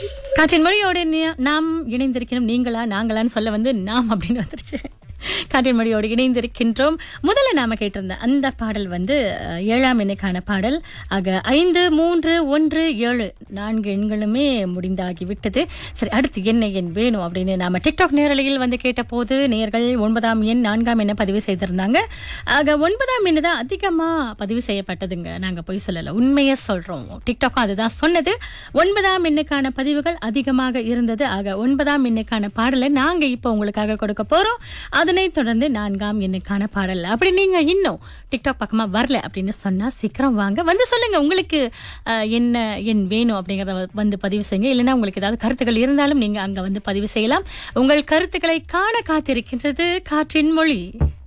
காற்றின் மொழியோடு நி- நாம் இணைந்திருக்கணும் நீங்களா நாங்களான்னு சொல்ல வந்து நாம் அப்படின்னு வந்துருச்சு காற்றின் மொழியோடு இணைந்திருக்கின்றோம் முதல்ல நாம கேட்டிருந்த அந்த பாடல் வந்து அஹ், ஏழாம் எண்ணுக்கான பாடல் ஆக ஐந்து மூன்று ஒன்று ஏழு நான்கு எண்களுமே முடிந்தாகி விட்டது சரி அடுத்து என்ன எண் வேணும் அப்படின்னு நாம டிக்டாக் நேரலையில் வந்து கேட்டபோது நேர்கள் ஒன்பதாம் எண் நான்காம் எண்ணை பதிவு செய்திருந்தாங்க ஆக ஒன்பதாம் எண்ணு தான் அதிகமா பதிவு செய்யப்பட்டதுங்க நாங்க போய் சொல்லல உண்மையை சொல்றோம் டிக்டாக்கும் அதுதான் சொன்னது ஒன்பதாம் எண்ணுக்கான பதிவுகள் அதிகமாக இருந்தது ஆக ஒன்பதாம் எண்ணுக்கான பாடலை நாங்க இப்போ உங்களுக்காக கொடுக்க போறோம் அதனைத் தொடர்ந்து நான்காம் எண்ணுக்கான பாடல் அப்படி நீங்க இன்னும் டிக்டாக் பக்கமா வரல அப்படின்னு சொன்னா சீக்கிரம் வாங்க வந்து சொல்லுங்க உங்களுக்கு அஹ், என்ன எண் வேணும் அப்படிங்கறத வ- வந்து பதிவு செய்யுங்க இல்லைன்னா உங்களுக்கு ஏதாவது கருத்துக்கள் இருந்தாலும் நீங்க அங்க வந்து பதிவு செய்யலாம் உங்கள் கருத்துக்களை காண காத்திருக்கின்றது காற்றின் மொழி